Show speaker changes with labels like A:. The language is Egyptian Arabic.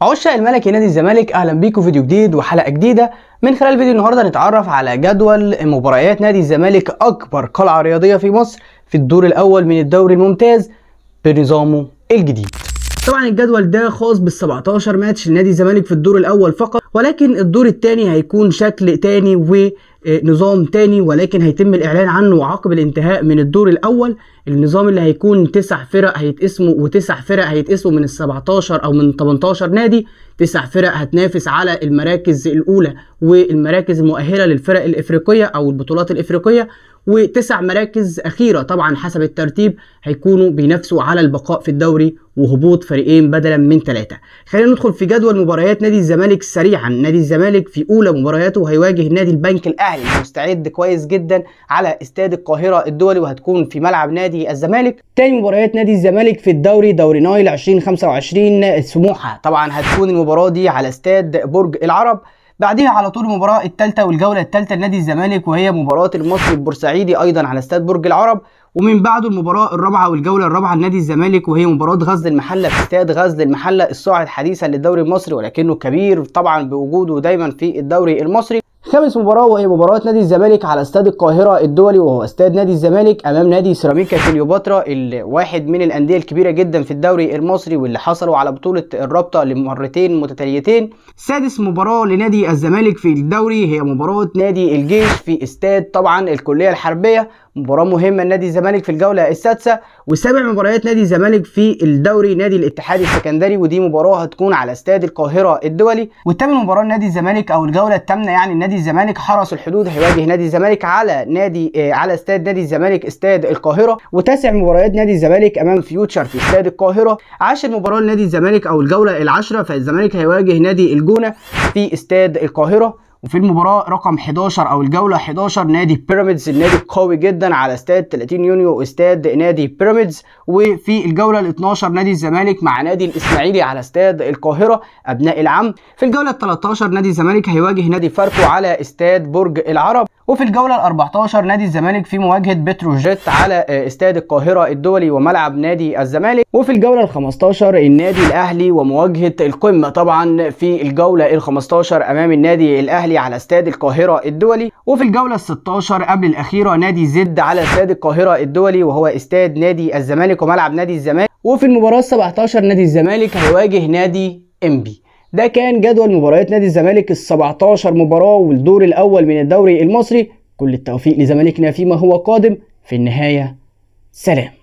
A: عشاق الملكي نادي الزمالك اهلا بيكم فيديو جديد وحلقه جديده من خلال فيديو النهارده نتعرف على جدول مباريات نادي الزمالك اكبر قلعه رياضيه في مصر في الدور الاول من الدوري الممتاز بنظامه الجديد طبعا الجدول ده خاص بال 17 ماتش لنادي الزمالك في الدور الاول فقط ولكن الدور الثاني هيكون شكل تاني ونظام تاني ولكن هيتم الاعلان عنه عقب الانتهاء من الدور الاول النظام اللي هيكون تسع فرق هيتقسموا وتسع فرق هيتقسموا من ال 17 او من 18 نادي تسع فرق هتنافس على المراكز الاولى والمراكز المؤهله للفرق الافريقيه او البطولات الافريقيه وتسع مراكز اخيره طبعا حسب الترتيب هيكونوا بينافسوا على البقاء في الدوري وهبوط فريقين بدلا من ثلاثه خلينا ندخل في جدول مباريات نادي الزمالك سريعا نادي الزمالك في اولى مبارياته هيواجه نادي البنك الاهلي مستعد كويس جدا على استاد القاهره الدولي وهتكون في ملعب نادي الزمالك تاني مباريات نادي الزمالك في الدوري دوري نايل 2025 سموحه طبعا هتكون المباراه دي على استاد برج العرب بعديها على طول المباراة الثالثة والجولة الثالثة لنادي الزمالك وهي مباراة المصري البورسعيدي أيضا على استاد برج العرب ومن بعده المباراة الرابعة والجولة الرابعة لنادي الزمالك وهي مباراة غزل المحلة في استاد غزل المحلة الصاعد حديثا للدوري المصري ولكنه كبير طبعا بوجوده دايما في الدوري المصري خامس مباراة وهي مباراة نادي الزمالك على استاد القاهرة الدولي وهو استاد نادي الزمالك أمام نادي سيراميكا كليوباترا الواحد من الأندية الكبيرة جدا في الدوري المصري واللي حصلوا على بطولة الرابطة لمرتين متتاليتين. سادس مباراة لنادي الزمالك في الدوري هي مباراة نادي الجيش في استاد طبعا الكلية الحربية مباراة مهمة لنادي الزمالك في الجولة السادسة وسابع مباريات نادي الزمالك في الدوري نادي الاتحاد السكندري ودي مباراة هتكون على استاد القاهرة الدولي والثامن مباراة نادي الزمالك او الجولة الثامنة يعني نادي الزمالك حرس الحدود هيواجه نادي الزمالك على نادي آه على استاد نادي الزمالك استاد القاهرة وتاسع مباريات نادي الزمالك امام فيوتشر في استاد القاهرة عاشر مباراة لنادي الزمالك او الجولة العاشرة فالزمالك هيواجه نادي الجونة في استاد القاهرة وفي المباراة رقم 11 أو الجولة 11 نادي بيراميدز النادي قوي جدا على استاد 30 يونيو استاد نادي بيراميدز وفي الجولة ال 12 نادي الزمالك مع نادي الإسماعيلي على استاد القاهرة أبناء العم في الجولة ال 13 نادي الزمالك هيواجه نادي فاركو على استاد برج العرب وفي الجولة ال 14 نادي الزمالك في مواجهة بتروجيت على استاد القاهرة الدولي وملعب نادي الزمالك وفي الجولة ال 15 النادي الأهلي ومواجهة القمة طبعا في الجولة ال 15 أمام النادي الأهلي على استاد القاهرة الدولي وفي الجولة ال 16 قبل الأخيرة نادي زد على استاد القاهرة الدولي وهو استاد نادي الزمالك وملعب نادي الزمالك وفي المباراة ال 17 نادي الزمالك هيواجه نادي إنبي ده كان جدول مباريات نادي الزمالك ال 17 مباراة والدور الأول من الدوري المصري كل التوفيق لزمالكنا فيما هو قادم في النهاية سلام